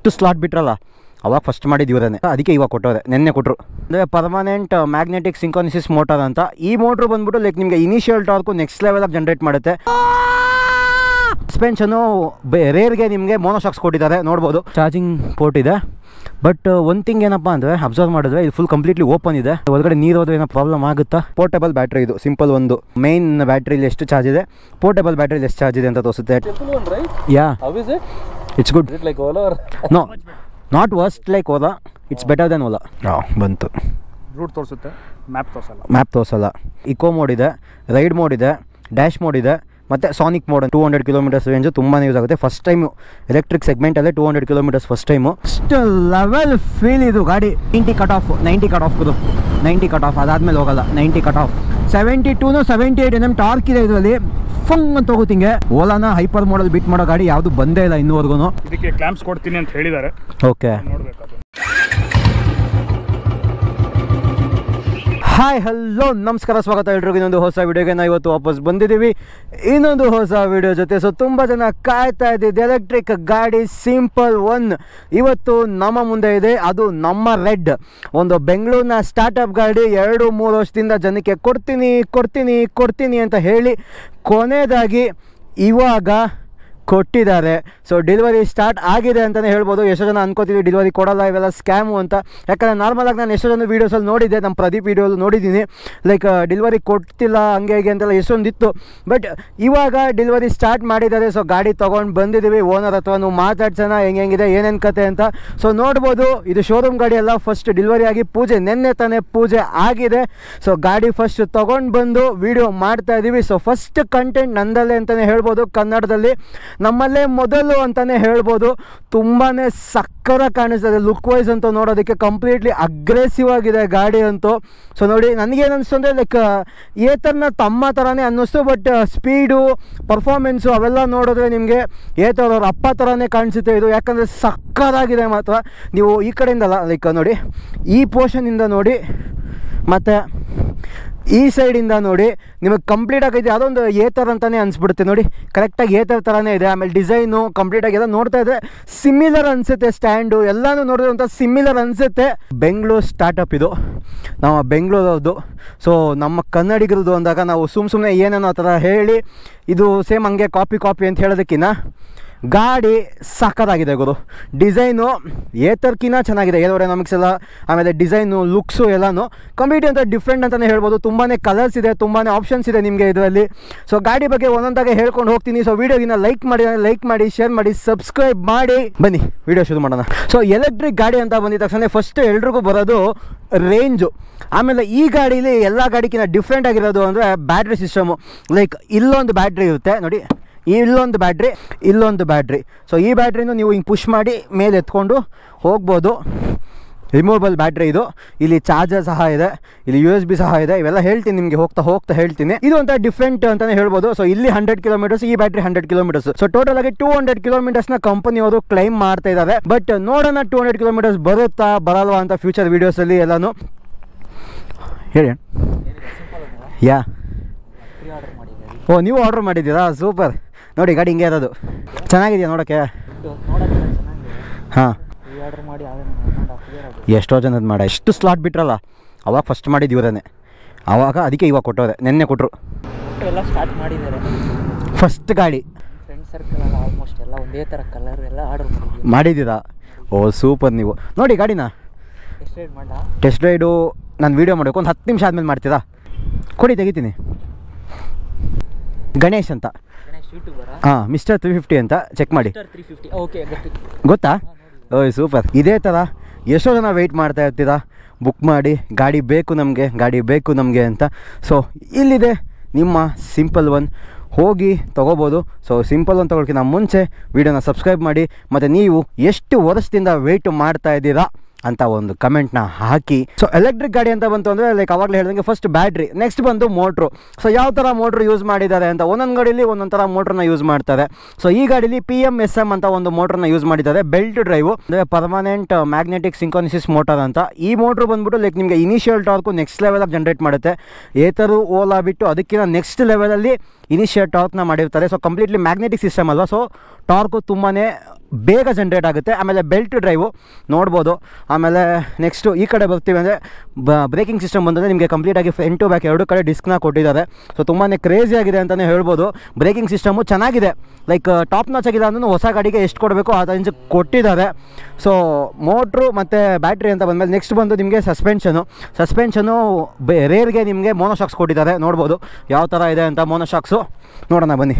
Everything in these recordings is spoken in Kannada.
ಎಷ್ಟು ಸ್ಲಾಟ್ ಬಿಟ್ರಲ್ಲ ಅವಾಗ ಫಸ್ಟ್ ಮಾಡಿದ್ದು ಇವರೇ ಅದಕ್ಕೆ ಇವಾಗ ಕೊಟ್ಟವ್ರೆ ನೆನ್ನೆ ಕೊಟ್ಟರು ಅಂದರೆ ಪರ್ಮನೆಂಟ್ ಮ್ಯಾಗ್ನೆಟಿಕ್ ಸಿಂಕೋನಿಸಿಸ್ ಮೋಟಾರ್ ಅಂತ ಈ ಮೋಟ್ರು ಬಂದ್ಬಿಟ್ಟು ಲೈಕ್ ನಿಮಗೆ ಇನಿಷಿಯಲ್ ಟಾರ್ಕು ನೆಕ್ಸ್ಟ್ ಲೆವೆಲಾಗಿ ಜನ್ರೇಟ್ ಮಾಡುತ್ತೆ ಸಸ್ಪೆನ್ಷನು ರೇರ್ಗೆ ನಿಮಗೆ ಮೋನೋಶಾಕ್ಸ್ ಕೊಟ್ಟಿದ್ದಾರೆ ನೋಡ್ಬೋದು ಚಾರ್ಜಿಂಗ್ ಪೋರ್ಟ್ ಇದೆ ಬಟ್ ಒಂದು ಥಿಂಗ್ ಏನಪ್ಪ ಅಂದರೆ ಅಬ್ಸರ್ವ್ ಮಾಡಿದ್ರೆ ಇದು ಫುಲ್ ಕಂಪ್ಲೀಟ್ಲಿ ಓಪನ್ ಇದೆ ಒಳಗಡೆ ನೀರು ಹೋದ್ರೆ ಏನೋ ಪ್ರಾಬ್ಲಮ್ ಆಗುತ್ತಾ ಪೋರ್ಟೇಬಲ್ ಬ್ಯಾಟ್ರಿ ಇದು ಸಿಂಪಲ್ ಒಂದು ಮೈನ್ ಬ್ಯಾಟ್ರಿಲಿ ಎಷ್ಟು ಚಾರ್ಜ್ ಇದೆ ಪೋರ್ಟೇಬಲ್ ಬ್ಯಾಟ್ರಿಲಿ ಎಷ್ಟು ಚಾರ್ಜ್ ಇದೆ ಅಂತ ತೋರಿಸುತ್ತೆ Simple one, right? Yeah How is it? It's good Is it like Ola or no not worst like Ola it's better then Ola ಬಂತು ರೂಟ್ ತೋರಿಸುತ್ತೆ ಮ್ಯಾಪ್ ತೋರಿಸಲ್ಲ ಮ್ಯಾಪ್ ತೋರಿಸಲ್ಲ ಇಕೋ ಮೋಡ್ ಇದೆ ರೈಡ್ ಮೋಡ್ ಇದೆ ಡ್ಯಾಶ್ ಮೋಡ್ ಇದೆ ಮತ್ತು sonic mode two hundred kilometres range ತುಂಬಾ ಯೂಸ್ ಆಗುತ್ತೆ ಫಸ್ಟ್ ಟೈಮು ಎಲೆಕ್ಟ್ರಿಕ್ ಸೆಗ್ಮೆಂಟಲ್ಲೇ two hundred kilometres first time ಅಷ್ಟು ಲೆವೆಲ್ ಫೀಲ್ ಇದು ಗಾಡಿ ninety cut off ninety cut of ಇದು ನೈಂಟಿ ಕಟ್ ಆಫ್ ಅದಾದಮೇಲೆ ಹೋಗಲ್ಲ ನೈಂಟಿ ಕಟ್ ಆಫ್ ಸೆವೆಂಟಿ ಟೂನು ಸೆವೆಂಟಿ ಏಯ್ಟ್ ಎಮ್ ಟಾರ್ಕ್ ಇದೆ ಇದರಲ್ಲಿ ಫಂಗ್ ಅಂತ ಹೋಗುತ್ತಿಂಗೆ ಓಲಾನ ಹೈಪರ್ ಮೋಡಲ್ ಬಿಟ್ ಮಾಡೋ ಗಾಡಿ ಯಾವುದು ಬಂದೇ ಇಲ್ಲ ಇನ್ನೂವರೆಗೂ ಇದಕ್ಕೆ ಕ್ಲಾಂಪ್ಸ್ ಕೊಡ್ತೀನಿ ಅಂತ ಹೇಳಿದ್ದಾರೆ ಓಕೆ ನೋಡ್ಬೇಕು ಅದು ಹಾಯ್ ಹಲೋ ನಮಸ್ಕಾರ ಸ್ವಾಗತ ಎಲ್ರಿಗೂ ಇನ್ನೊಂದು ಹೊಸ ವಿಡಿಯೋಗೆ ನಾವು ಇವತ್ತು ವಾಪಸ್ ಬಂದಿದ್ದೀವಿ ಇನ್ನೊಂದು ಹೊಸ ವಿಡಿಯೋ ಜೊತೆ ಸೊ ತುಂಬ ಜನ ಕಾಯ್ತಾ ಇದ್ದಿದ್ದು ಎಲೆಕ್ಟ್ರಿಕ್ ಗಾಡಿ ಸಿಂಪಲ್ ಒನ್ ಇವತ್ತು ನಮ್ಮ ಮುಂದೆ ಇದೆ ಅದು ನಮ್ಮ ರೆಡ್ ಒಂದು ಬೆಂಗಳೂರಿನ ಸ್ಟಾರ್ಟಪ್ ಗಾಡಿ ಎರಡು ಮೂರು ವರ್ಷದಿಂದ ಜನಕ್ಕೆ ಕೊಡ್ತೀನಿ ಕೊಡ್ತೀನಿ ಕೊಡ್ತೀನಿ ಅಂತ ಹೇಳಿ ಕೊನೆಯದಾಗಿ ಇವಾಗ ಕೊಟ್ಟಿದ್ದಾರೆ ಸೊ ಡೆಲಿವರಿ ಸ್ಟಾರ್ಟ್ ಆಗಿದೆ ಅಂತಲೇ ಹೇಳ್ಬೋದು ಎಷ್ಟೋ ಜನ ಅನ್ಕೋತೀವಿ ಡೆಲಿವರಿ ಕೊಡಲ್ಲ ಇವೆಲ್ಲ ಸ್ಕ್ಯಾಮು ಅಂತ ಯಾಕಂದರೆ ನಾರ್ಮಲಾಗಿ ನಾನು ಎಷ್ಟೋ ಜನ ವೀಡಿಯೋಸಲ್ಲಿ ನೋಡಿದ್ದೆ ನಮ್ಮ ಪ್ರದೀಪ್ ವೀಡಿಯೋಲ್ಲಿ ನೋಡಿದ್ದೀನಿ ಲೈಕ್ ಡೆಲಿವರಿ ಕೊಡ್ತಿಲ್ಲ ಹಂಗೆ ಹೀಗೆ ಅಂತೆಲ್ಲ ಎಷ್ಟೊಂದಿತ್ತು ಬಟ್ ಇವಾಗ ಡೆಲಿವರಿ ಸ್ಟಾರ್ಟ್ ಮಾಡಿದ್ದಾರೆ ಸೊ ಗಾಡಿ ತೊಗೊಂಡು ಬಂದಿದ್ದೀವಿ ಓನರ್ ಹತ್ರ ನೀವು ಮಾತಾಡ್ಸೋಣ ಹೆಂಗೆ ಹೆಂಗಿದೆ ಏನೇನು ಕತೆ ಅಂತ ಸೊ ನೋಡ್ಬೋದು ಇದು ಶೋರೂಮ್ ಗಾಡಿ ಎಲ್ಲ ಫಸ್ಟ್ ಡೆಲಿವರಿ ಆಗಿ ಪೂಜೆ ನಿನ್ನೆ ತಾನೇ ಪೂಜೆ ಆಗಿದೆ ಸೊ ಗಾಡಿ ಫಸ್ಟ್ ತೊಗೊಂಡು ಬಂದು ವಿಡಿಯೋ ಮಾಡ್ತಾ ಇದ್ದೀವಿ ಸೊ ಫಸ್ಟ್ ಕಂಟೆಂಟ್ ನಂದಲ್ಲೇ ಅಂತಲೇ ಹೇಳ್ಬೋದು ಕನ್ನಡದಲ್ಲಿ ನಮ್ಮಲ್ಲೇ ಮೊದಲು ಅಂತಲೇ ಹೇಳ್ಬೋದು ತುಂಬಾ ಸಕ್ಕರ ಕಾಣಿಸ್ತದೆ ಲುಕ್ ವೈಸ್ ಅಂತೂ ನೋಡೋದಕ್ಕೆ ಕಂಪ್ಲೀಟ್ಲಿ ಅಗ್ರೆಸಿವ್ ಆಗಿದೆ ಗಾಡಿ ಅಂತೂ ಸೊ ನೋಡಿ ನನಗೇನು ಅನಿಸ್ತು ಅಂದರೆ ಲೈಕ್ ಏತರ್ನ ತಮ್ಮ ಥರನೇ ಅನ್ನಿಸ್ತು ಬಟ್ ಸ್ಪೀಡು ಪರ್ಫಾರ್ಮೆನ್ಸು ಅವೆಲ್ಲ ನೋಡಿದ್ರೆ ನಿಮಗೆ ಏತರ್ ಅವ್ರ ಅಪ್ಪ ಥರನೇ ಕಾಣಿಸುತ್ತೆ ಇದು ಯಾಕಂದರೆ ಸಕ್ಕರಾಗಿದೆ ಮಾತ್ರ ನೀವು ಈ ಕಡೆಯಿಂದಲ್ಲ ಲೈಕ್ ನೋಡಿ ಈ ಪೋರ್ಷನಿಂದ ನೋಡಿ ಮತ್ತು ಈ ಸೈಡಿಂದ ನೋಡಿ ನಿಮಗೆ ಕಂಪ್ಲೀಟ್ ಆಗೈತೆ ಯಾವುದೋ ಒಂದು ಏತರ್ ಅಂತಲೇ ಅನಿಸ್ಬಿಡುತ್ತೆ ನೋಡಿ ಕರೆಕ್ಟಾಗಿ ಏತರ್ ಥರನೇ ಇದೆ ಆಮೇಲೆ ಡಿಸೈನು ಕಂಪ್ಲೀಟಾಗಿ ಎಲ್ಲ ನೋಡ್ತಾ ಇದ್ರೆ ಸಿಮಿಲರ್ ಅನಿಸುತ್ತೆ ಸ್ಟ್ಯಾಂಡು ಎಲ್ಲನೂ ನೋಡಿದ್ರೆ ಒಂಥರ ಸಿಮಿಲರ್ ಅನಿಸುತ್ತೆ ಬೆಂಗಳೂರು ಸ್ಟಾರ್ಟಪ್ ಇದು ನಾವು ಬೆಂಗಳೂರವ್ರದ್ದು ಸೊ ನಮ್ಮ ಕನ್ನಡಿಗರದ್ದು ಅಂದಾಗ ನಾವು ಸುಮ್ಮ ಸುಮ್ಮನೆ ಏನೇನೋ ಆ ಥರ ಹೇಳಿ ಇದು ಸೇಮ್ ಹಂಗೆ ಕಾಪಿ ಕಾಪಿ ಅಂತ ಹೇಳೋದಕ್ಕಿಂತ ಗಾಡಿ ಸಕ್ಕತ್ತಾಗಿದೆ ಗುರು ಡಿಸೈನು ಏತರ್ಕಿನ ಚೆನ್ನಾಗಿದೆ ಏರೋಡೈನಾಮಿಕ್ಸ್ ಎಲ್ಲ ಆಮೇಲೆ ಡಿಸೈನು ಲುಕ್ಸು ಎಲ್ಲನೂ ಕಂಪ್ಲೀಟ್ ಅಂತ ಡಿಫ್ರೆಂಟ್ ಅಂತಲೇ ಹೇಳ್ಬೋದು ತುಂಬಾ ಕಲರ್ಸ್ ಇದೆ ತುಂಬಾ ಆಪ್ಷನ್ಸ್ ಇದೆ ನಿಮಗೆ ಇದರಲ್ಲಿ ಸೊ ಗಾಡಿ ಬಗ್ಗೆ ಒಂದೊಂದಾಗೆ ಹೇಳ್ಕೊಂಡು ಹೋಗ್ತೀನಿ ಸೊ ವೀಡಿಯೋಗಿನ ಲೈಕ್ ಮಾಡಿ ಲೈಕ್ ಮಾಡಿ ಶೇರ್ ಮಾಡಿ ಸಬ್ಸ್ಕ್ರೈಬ್ ಮಾಡಿ ಬನ್ನಿ ವಿಡಿಯೋ ಶುರು ಮಾಡೋಣ ಸೊ ಎಲೆಕ್ಟ್ರಿಕ್ ಗಾಡಿ ಅಂತ ಬಂದಿದ ತಕ್ಷಣ ಫಸ್ಟ್ ಎಲ್ರಿಗೂ ಬರೋದು ರೇಂಜು ಆಮೇಲೆ ಈ ಗಾಡೀಲಿ ಎಲ್ಲ ಗಾಡಿಗಿಂತ ಡಿಫ್ರೆಂಟ್ ಆಗಿರೋದು ಅಂದರೆ ಬ್ಯಾಟ್ರಿ ಸಿಸ್ಟಮು ಲೈಕ್ ಇಲ್ಲೊಂದು ಬ್ಯಾಟ್ರಿ ಇರುತ್ತೆ ನೋಡಿ ಇಲ್ಲೊಂದು ಬ್ಯಾಟ್ರಿ ಇಲ್ಲೊಂದು ಬ್ಯಾಟ್ರಿ ಸೊ ಈ ಬ್ಯಾಟ್ರಿನೂ ನೀವು ಹಿಂಗೆ ಪುಷ್ ಮಾಡಿ ಮೇಲೆ ಎತ್ಕೊಂಡು ಹೋಗ್ಬೋದು ರಿಮೂವಬಲ್ ಬ್ಯಾಟ್ರಿ ಇದು ಇಲ್ಲಿ ಚಾರ್ಜರ್ ಸಹ ಇದೆ ಇಲ್ಲಿ ಯು ಎಸ್ ಬಿ ಸಹ ಇದೆ ಇವೆಲ್ಲ ಹೇಳ್ತೀನಿ ನಿಮಗೆ ಹೋಗ್ತಾ ಹೋಗ್ತಾ ಹೇಳ್ತೀನಿ ಇದು ಒಂಥರ ಡಿಫ್ರೆಂಟ್ ಅಂತಲೇ ಹೇಳ್ಬೋದು ಸೊ ಇಲ್ಲಿ ಹಂಡ್ರೆಡ್ ಕಿಲೋಮೀಟರ್ಸ್ ಈ battery hundred kilometres so total ಆಗಿ ಟೂ ಹಂಡ್ರೆಡ್ ಕಿಲೋಮೀಟರ್ಸ್ನ ಕಂಪನಿಯವರು ಕ್ಲೈಮ್ ಮಾಡ್ತಾ ಇದ್ದಾರೆ ಬಟ್ ನೋಡೋಣ ಟೂ ಹಂಡ್ರೆಡ್ ಕಿಲೋಮೀಟರ್ಸ್ ಬರುತ್ತಾ ಬರಲ್ವಾ ಅಂತ ಫ್ಯೂಚರ್ ವೀಡಿಯೋಸಲ್ಲಿ ಎಲ್ಲನೂ ಹೇಳಿ ಯಾ ಆರ್ಡರ್ ಮಾಡಿದ್ದಾರೆ ಓ ನೀವು ಆರ್ಡರ್ ಮಾಡಿದ್ದೀರಾ ಸೂಪರ್ ನೋಡಿ ಗಾಡಿ ಹಿಂಗೆ ಇರೋದು ಚೆನ್ನಾಗಿದೆಯಾ ನೋಡೋಕ್ಕೆ ನೋಡೋಕ್ಕೆ ಚೆನ್ನಾಗಿದೆ ಹಾಂ ಈ ಆರ್ಡರ್ ಮಾಡಿ ಯಾವುದೇ ಒಂದು ಹಾಫ್ ಇಯರ್ ಆಗುತ್ತೆ ಎಷ್ಟೋ ಜನದ ಮಾಡ ಎಷ್ಟು ಸ್ಲಾಟ್ ಬಿಟ್ರಲ್ಲ ಅವಾಗ ಫಸ್ಟ್ ಮಾಡಿದ್ದು ಇವರೇ ಅವಾಗ ಅದಕ್ಕೆ ಇವಾಗ ಕೊಟ್ಟವ್ರೆ ನಿನ್ನೆ ಕೊಟ್ಟರು ಒಟ್ಟು ಎಲ್ಲ ಸ್ಟಾರ್ಟ್ ಮಾಡಿದ್ದಾರೆ ಫಸ್ಟ್ ಗಾಡಿ ಫ್ರೆಂಡ್ ಸರ್ಕಲ್ ಎಲ್ಲ ಆಲ್ಮೋಸ್ಟ್ ಎಲ್ಲ ಒಂದೇ ಥರ ಕಲರ್ ಎಲ್ಲ ಆರ್ಡರ್ ಮಾಡಿದ್ದೀವಿ ಮಾಡಿದ್ದೀರಾ ಓ ಸೂಪರ್ ನೀವು ನೋಡಿ ಗಾಡಿನ ಎಷ್ಟು ರೇಟ್ ಮಾಡ ಟೆಸ್ಟ್ ರೈಡು ನಾನು ವೀಡಿಯೋ ಮಾಡಬೇಕು ಒಂದು ಹತ್ತು ನಿಮಿಷ ಆದಮೇಲೆ ಮಾಡ್ತೀರಾ ಕೊಡಿ ತೆಗಿತೀನಿ ಗಣೇಶ್ ಅಂತ ಗಣೇಶ್ ಯೂಟ್ಯೂಬರ ಹಾಂ ಮಿಸ್ಟರ್ ತ್ರೀ ಫಿಫ್ಟಿ ಅಂತ ಚೆಕ್ ಮಾಡಿ ಮಿಸ್ಟರ್ ತ್ರೀ ಫಿಫ್ಟಿ ಓಕೆ ಗೊತ್ತಿತ್ತು ಗೊತ್ತಾ ಓಯ್ ಸೂಪರ್ ಇದೇ ಥರ ಎಷ್ಟೋ ಜನ ವೆಯ್ಟ್ ಮಾಡ್ತಾ ಇರ್ತೀರಾ ಬುಕ್ ಮಾಡಿ ಗಾಡಿ ಬೇಕು ನಮಗೆ ಗಾಡಿ ಬೇಕು ನಮಗೆ ಅಂತ ಸೊ ಇಲ್ಲಿದೆ ನಿಮ್ಮ ಸಿಂಪಲ್ ಒನ್ ಹೋಗಿ ತೊಗೋಬೋದು ಸೊ ಸಿಂಪಲ್ ಒನ್ ತೊಗೊಳಕ್ಕಿಂತ ಮುಂಚೆ ವೀಡಿಯೋನ ಸಬ್ಸ್ಕ್ರೈಬ್ ಮಾಡಿ ಮತ್ತು ನೀವು ಎಷ್ಟು ವರ್ಷದಿಂದ ವೆಯ್ಟ್ ಮಾಡ್ತಾ ಇದ್ದೀರಾ ಅಂತ ಒಂದು ಕಮೆಂಟ್ನ ಹಾಕಿ ಸೊ ಎಲೆಕ್ಟ್ರಿಕ್ ಗಾಡಿ ಅಂತ ಬಂತು ಅಂದರೆ ಲೈಕ್ ಅವಾಗಲೇ ಹೇಳಿದಂಗೆ ಫಸ್ಟ್ ಬ್ಯಾಟ್ರಿ ನೆಕ್ಸ್ಟ್ ಬಂದು ಮೋಟ್ರು ಸೊ ಯಾವ ಥರ ಮೋಟ್ರ್ ಯೂಸ್ ಮಾಡಿದ್ದಾರೆ ಅಂತ ಒಂದೊಂದು ಗಾಡೀಲಿ ಒಂದೊಂದು ಥರ ಮೋಟ್ರನ್ನ ಯೂಸ್ ಮಾಡ್ತಾರೆ ಸೊ ಈ ಗಾಡೀಲಿ ಪಿ ಎಮ್ ಎಸ್ ಎಮ್ ಅಂತ ಒಂದು ಮೋಟ್ರನ್ನ ಯೂಸ್ ಮಾಡಿದ್ದಾರೆ ಬೆಲ್ಟ್ ಡ್ರೈವು ಅಂದರೆ ಪರ್ಮನೆಂಟ್ ಮ್ಯಾಗ್ನೆಟಿಕ್ ಸಿಂಕೋನಿಸಿಸ್ ಮೋಟರ್ ಅಂತ ಈ ಮೋಟ್ರು ಬಂದ್ಬಿಟ್ಟು ಲೈಕ್ ನಿಮಗೆ ಇನಿಷಿಯಲ್ ಟಾರ್ಕು ನೆಕ್ಸ್ಟ್ ಲೆವೆಲಾಗಿ ಜನ್ರೇಟ್ ಮಾಡುತ್ತೆ ಏತರು ಓಲಾ ಬಿಟ್ಟು ಅದಕ್ಕಿಂತ ನೆಕ್ಸ್ಟ್ ಲೆವೆಲಲ್ಲಿ ಇನಿಷಿಯಲ್ ಟಾರ್ಕ್ನ ಮಾಡಿರ್ತಾರೆ ಸೊ ಕಂಪ್ಲೀಟ್ಲಿ ಮ್ಯಾಗ್ನೆಟಿಕ್ ಸಿಸ್ಟಮ್ ಅಲ್ವಾ ಸೊ ಟಾರ್ಕು ತುಂಬಾ ಬೇಗ ಜನ್ರೇಟ್ ಆಗುತ್ತೆ ಆಮೇಲೆ ಬೆಲ್ಟ್ ಡ್ರೈವು ನೋಡ್ಬೋದು ಆಮೇಲೆ ನೆಕ್ಸ್ಟು ಈ ಕಡೆ ಬರ್ತೀವಿ ಅಂದರೆ ಬ್ರೇಕಿಂಗ್ ಸಿಸ್ಟಮ್ ಬಂದರೆ ನಿಮಗೆ ಕಂಪ್ಲೀಟಾಗಿ ಫ್ರಂಟ್ ಟು ಬ್ಯಾಕ್ ಎರಡು ಕಡೆ ಡಿಸ್ಕ್ನ ಕೊಟ್ಟಿದ್ದಾರೆ ಸೊ ತುಂಬಾ ಕ್ರೇಜಿ ಆಗಿದೆ ಅಂತಲೇ ಹೇಳ್ಬೋದು ಬ್ರೇಕಿಂಗ್ ಸಿಸ್ಟಮು ಚೆನ್ನಾಗಿದೆ ಲೈಕ್ ಟಾಪ್ ನಾಚ್ ಆಗಿಲ್ಲ ಅಂದ್ರೂ ಹೊಸ ಗಾಡಿಗೆ ಎಷ್ಟು ಕೊಡಬೇಕು ಆ ರೇಂಜ್ ಕೊಟ್ಟಿದ್ದಾರೆ ಸೊ ಮೋಟ್ರು ಮತ್ತು ಬ್ಯಾಟ್ರಿ ಅಂತ ಬಂದಮೇಲೆ ನೆಕ್ಸ್ಟ್ ಬಂದು ನಿಮಗೆ ಸಸ್ಪೆನ್ಷನು ಸಸ್ಪೆನ್ಷನು ಬೆ ರೇರ್ಗೆ ನಿಮಗೆ ಮೋನೋಶಾಕ್ಸ್ ಕೊಟ್ಟಿದ್ದಾರೆ ನೋಡ್ಬೋದು ಯಾವ ಥರ ಇದೆ ಅಂತ ಮೋನೋಶಾಕ್ಸು ನೋಡೋಣ ಬನ್ನಿ